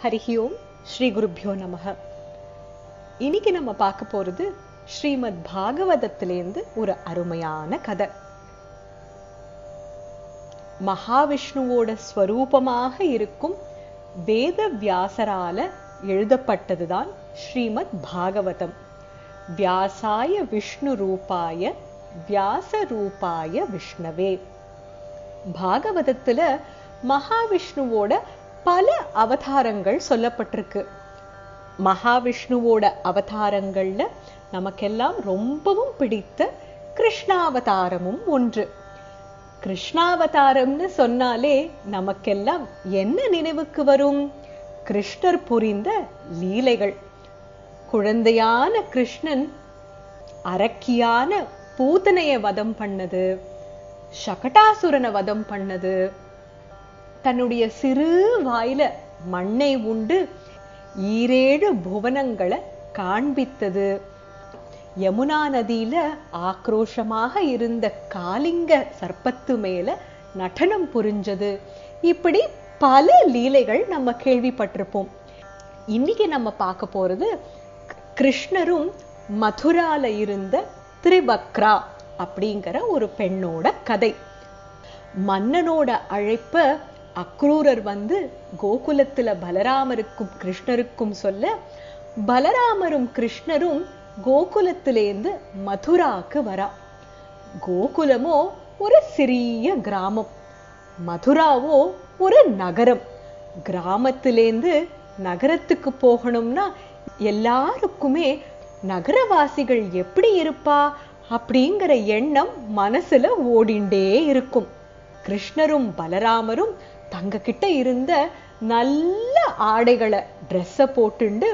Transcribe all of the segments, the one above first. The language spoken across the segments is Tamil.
ஹரிஹி ஓம் ஸ்ரீ குருப்பியோ நமக இன்னைக்கு நம்ம பார்க்க போறது ஸ்ரீமத் பாகவதத்திலேருந்து ஒரு அருமையான கதை மகாவிஷ்ணுவோட ஸ்வரூபமாக இருக்கும் வேத வியாசரால எழுதப்பட்டதுதான் ஸ்ரீமத் பாகவதம் வியாசாய விஷ்ணு ரூபாய வியாச ரூபாய விஷ்ணவே பாகவதத்துல மகாவிஷ்ணுவோட பல அவதாரங்கள் சொல்லப்பட்டிருக்கு மகாவிஷ்ணுவோட அவதாரங்கள்ல நமக்கெல்லாம் ரொம்பவும் பிடித்த கிருஷ்ணாவதாரமும் ஒன்று கிருஷ்ணாவதாரம்னு சொன்னாலே நமக்கெல்லாம் என்ன நினைவுக்கு வரும் கிருஷ்ணர் புரிந்த லீலைகள் குழந்தையான கிருஷ்ணன் அரக்கியான பூதனைய வதம் பண்ணது சகடாசுரனை வதம் பண்ணது தன்னுடைய சிறு வாயில மண்ணை உண்டு ஈரேழு புவனங்களை காண்பித்தது யமுனா நதியில ஆக்ரோஷமாக இருந்த காலிங்க சர்ப்பத்து மேல நடனம் புரிஞ்சது இப்படி பல லீலைகள் நம்ம கேள்விப்பட்டிருப்போம் இன்னைக்கு நம்ம பார்க்க போறது கிருஷ்ணரும் மதுரால இருந்த திரிபக்ரா அப்படிங்கிற ஒரு பெண்ணோட கதை மன்னனோட அழைப்ப அக்ரூரர் வந்து கோகுலத்துல பலராமருக்கும் கிருஷ்ணருக்கும் சொல்ல பலராமரும் கிருஷ்ணரும் கோகுலத்திலேந்து மதுராக்கு வரா கோகுலமோ ஒரு சிறிய கிராமம் மதுராவோ ஒரு நகரம் கிராமத்திலேந்து நகரத்துக்கு போகணும்னா எல்லாருக்குமே நகரவாசிகள் எப்படி இருப்பா அப்படிங்கிற எண்ணம் மனசுல ஓடிண்டே இருக்கும் கிருஷ்ணரும் பலராமரும் தங்க கிட்ட இருந்த நல்ல ஆடைகளை ட்ரெஸ்ஸ போட்டுண்டு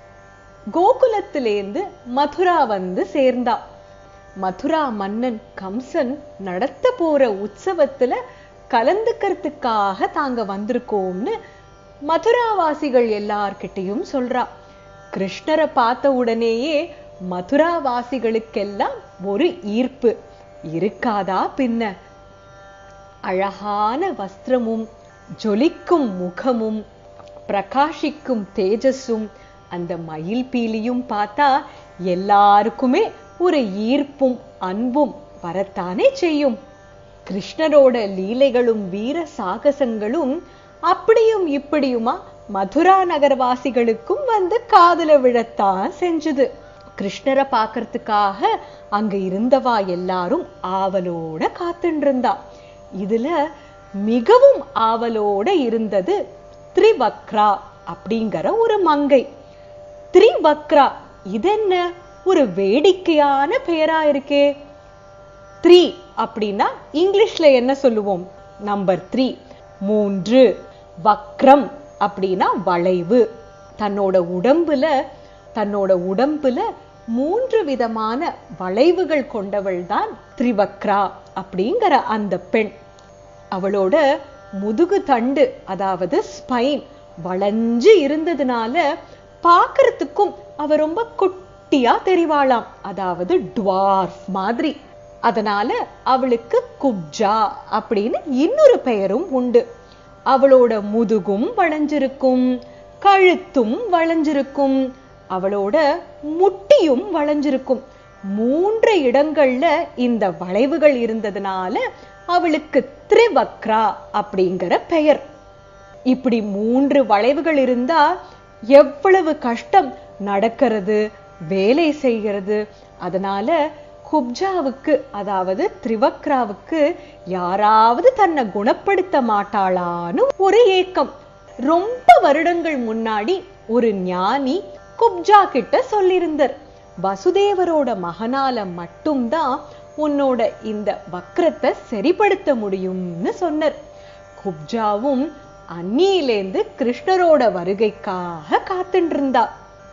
கோகுலத்திலேந்து மதுரா வந்து சேர்ந்தா மதுரா மன்னன் கம்சன் நடத்த போற உற்சவத்துல கலந்துக்கிறதுக்காக தாங்க வந்திருக்கோம்னு மதுராவாசிகள் எல்லார்கிட்டையும் சொல்றா கிருஷ்ணரை பார்த்த உடனேயே மதுராவாசிகளுக்கெல்லாம் ஒரு ஈர்ப்பு இருக்காதா பின்ன அழகான வஸ்திரமும் ஜொலிக்கும் முகமும் பிரகாஷிக்கும் தேஜஸும் அந்த மயில் பீலியும் பார்த்தா எல்லாருக்குமே ஒரு ஈர்ப்பும் அன்பும் வரத்தானே செய்யும் கிருஷ்ணரோட லீலைகளும் வீர சாகசங்களும் அப்படியும் இப்படியுமா மதுரா நகர்வாசிகளுக்கும் வந்து காதுல விழத்தான் செஞ்சுது கிருஷ்ணரை பார்க்கறதுக்காக அங்க இருந்தவா எல்லாரும் ஆவலோட காத்துட்டு இருந்தா இதுல மிகவும் ஆவலோட இருந்தது திரிவக்ரா அப்படிங்கிற ஒரு மங்கை திரிவக்ரா இதென்ன ஒரு வேடிக்கையான பெயரா இருக்கே த்ரீ அப்படின்னா இங்கிலீஷ்ல என்ன சொல்லுவோம் நம்பர் த்ரீ மூன்று வக்ரம் அப்படின்னா வளைவு தன்னோட உடம்புல தன்னோட உடம்புல மூன்று விதமான வளைவுகள் கொண்டவள் தான் திரிவக்ரா அப்படிங்கிற அந்த பெண் அவளோட முதுகு தண்டு அதாவது ஸ்பைன் வளைஞ்சு இருந்ததுனால பார்க்கறதுக்கும் அவ ரொம்ப குட்டியா தெரிவாளாம் அதாவது டுவார்ஃப் மாதிரி அதனால அவளுக்கு குப்ஜா அப்படின்னு இன்னொரு பெயரும் உண்டு அவளோட முதுகும் வளைஞ்சிருக்கும் கழுத்தும் வளைஞ்சிருக்கும் அவளோட முட்டியும் வளைஞ்சிருக்கும் மூன்று இடங்கள்ல இந்த வளைவுகள் இருந்ததுனால அவளுக்கு திரிவக்ரா அப்படிங்கிற பெயர் இப்படி மூன்று வளைவுகள் இருந்தா எவ்வளவு கஷ்டம் நடக்கிறது வேலை செய்கிறது அதனால குப்ஜாவுக்கு அதாவது திரிவக்ராவுக்கு யாராவது தன்னை குணப்படுத்த மாட்டாளான்னு ஒரு ஏக்கம் ரொம்ப வருடங்கள் முன்னாடி ஒரு ஞானி குப்ஜா கிட்ட சொல்லியிருந்தார் வசுதேவரோட மகனால மட்டும்தான் உன்னோட இந்த வக்ரத்தை சரிப்படுத்த முடியும்னு சொன்னார் குப்ஜாவும் அந்நியிலேந்து கிருஷ்ணரோட வருகைக்காக காத்துட்டு இருந்தா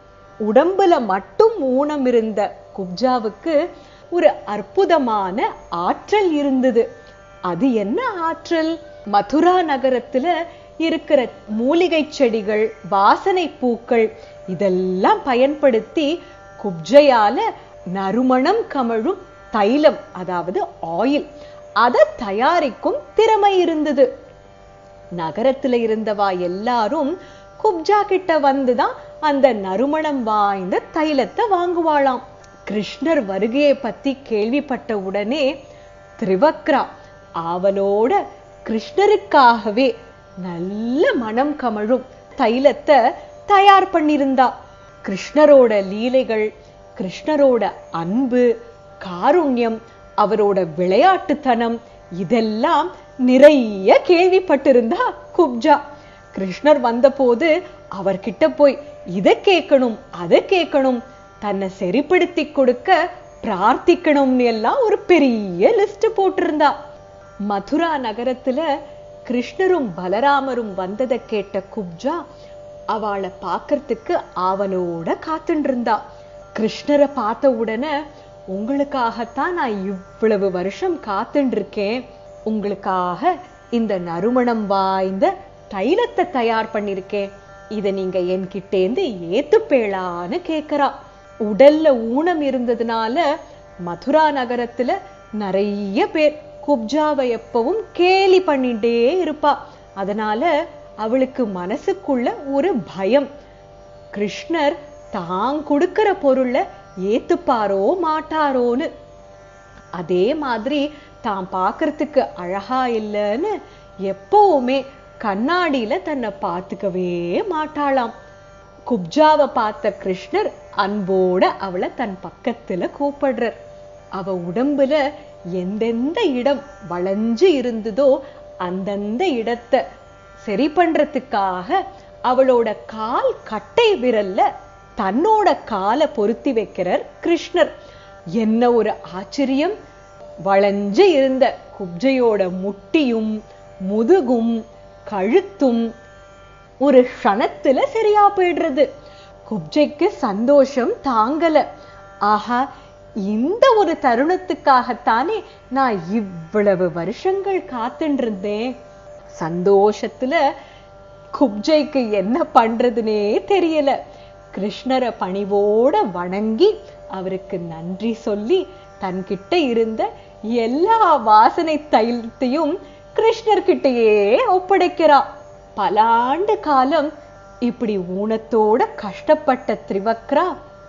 உடம்புல மட்டும் ஊனம் இருந்த குப்ஜாவுக்கு ஒரு அற்புதமான ஆற்றல் இருந்தது அது என்ன ஆற்றல் மதுரா நகரத்துல இருக்கிற மூலிகை செடிகள் வாசனை பூக்கள் இதெல்லாம் பயன்படுத்தி குப்ஜையால நறுமணம் கமழும் தைலம் அதாவது ஆயில் அதை தயாரிக்கும் திறமை இருந்தது நகரத்துல இருந்தவா எல்லாரும் குப்ஜா கிட்ட வந்துதான் அந்த நறுமணம் வாய்ந்த தைலத்தை வாங்குவாளாம் கிருஷ்ணர் வருகையை பத்தி கேள்விப்பட்ட உடனே திரிவக்ரா ஆவலோட கிருஷ்ணருக்காகவே நல்ல மனம் கமழும் தைலத்தை தயார் பண்ணியிருந்தா கிருஷ்ணரோட லீலைகள் கிருஷ்ணரோட அன்பு காருண்யம் அவரோட விளையாட்டுத்தனம் இதெல்லாம் நிறைய கேள்விப்பட்டிருந்தா குப்ஜா கிருஷ்ணர் வந்தபோது அவர்கிட்ட போய் இதை கேட்கணும் அதை கேட்கணும் தன்னை சரிப்படுத்தி கொடுக்க பிரார்த்திக்கணும்னு எல்லாம் ஒரு பெரிய லிஸ்ட் போட்டிருந்தா மதுரா நகரத்துல கிருஷ்ணரும் பலராமரும் வந்ததை கேட்ட குப்ஜா அவளை பார்க்கறதுக்கு ஆவலோட காத்துட்டு இருந்தா கிருஷ்ணரை பார்த்த உடனே உங்களுக்காகத்தான் நான் இவ்வளவு வருஷம் காத்துட்டு இருக்கேன் உங்களுக்காக இந்த நறுமணம் வாய்ந்த தைலத்தை தயார் பண்ணிருக்கேன் இதை நீங்க என்கிட்டேந்து ஏத்துப்பேளான்னு கேக்குறா உடல்ல ஊனம் இருந்ததுனால மதுரா நகரத்துல நிறைய பேர் குப்ஜாவை எப்பவும் கேலி பண்ணிட்டே இருப்பா அதனால அவளுக்கு மனசுக்குள்ள ஒரு பயம் கிருஷ்ணர் தான் கொடுக்கிற பொருளை ஏத்துப்பாரோ மாட்டாரோன்னு அதே மாதிரி தான் பார்க்கறதுக்கு அழகா இல்லைன்னு எப்பவுமே கண்ணாடியில தன்னை பார்த்துக்கவே மாட்டாளாம் குப்ஜாவை பார்த்த கிருஷ்ணர் அன்போட அவளை தன் பக்கத்துல கூப்பிடுறார் அவ உடம்புல எந்தெந்த இடம் வளைஞ்சு இருந்ததோ அந்தந்த இடத்தை சரி பண்றதுக்காக அவளோட கால் கட்டை விரல்ல தன்னோட காலை பொருத்தி வைக்கிறார் கிருஷ்ணர் என்ன ஒரு ஆச்சரியம் வளைஞ்சு இருந்த குப்ஜையோட முட்டியும் முதுகும் கழுத்தும் ஒரு க்ஷணத்துல சரியா போயிடுறது குப்ஜைக்கு சந்தோஷம் தாங்கல ஆஹா இந்த ஒரு தருணத்துக்காகத்தானே நான் இவ்வளவு வருஷங்கள் காத்துட்டு இருந்தேன் சந்தோஷத்துல குப்ஜைக்கு என்ன பண்றதுனே தெரியல கிருஷ்ணரை பணிவோட வணங்கி அவருக்கு நன்றி சொல்லி தன்கிட்ட இருந்த எல்லா வாசனை தைலத்தையும் கிருஷ்ணர்கிட்டயே ஒப்படைக்கிறா பல ஆண்டு காலம் இப்படி ஊனத்தோட கஷ்டப்பட்ட திரிவக்ரா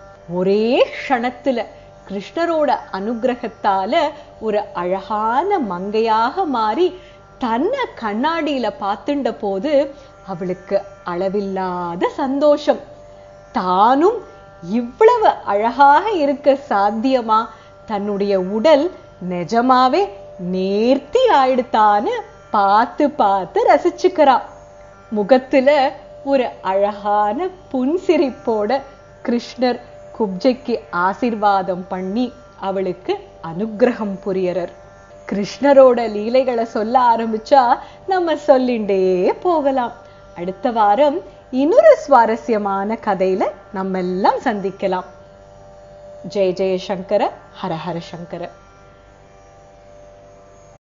ஒரே க்ஷணத்துல கிருஷ்ணரோட அனுகிரகத்தால ஒரு அழகான மங்கையாக மாறி தன்னை கண்ணாடியில பார்த்துண்ட போது அவளுக்கு அளவில்லாத சந்தோஷம் தானும் இவ்வளவு அழகாக இருக்க சாத்தியமா தன்னுடைய உடல் நிஜமாவே நேர்த்தி ஆயிடுத்தான்னு பார்த்து பார்த்து ரசிச்சுக்கிறா முகத்துல ஒரு அழகான புன்சிரிப்போட கிருஷ்ணர் குப்ஜைக்கு ஆசிர்வாதம் பண்ணி அவளுக்கு அனுக்கிரகம் புரியறர் கிருஷ்ணரோட லீலைகளை சொல்ல ஆரம்பிச்சா நம்ம சொல்லிண்டே போகலாம் அடுத்த வாரம் இன்னொரு சுவாரஸ்யமான கதையில நம்ம எல்லாம் சந்திக்கலாம் ஜெய ஜெய சங்கர ஹர ஹர சங்கர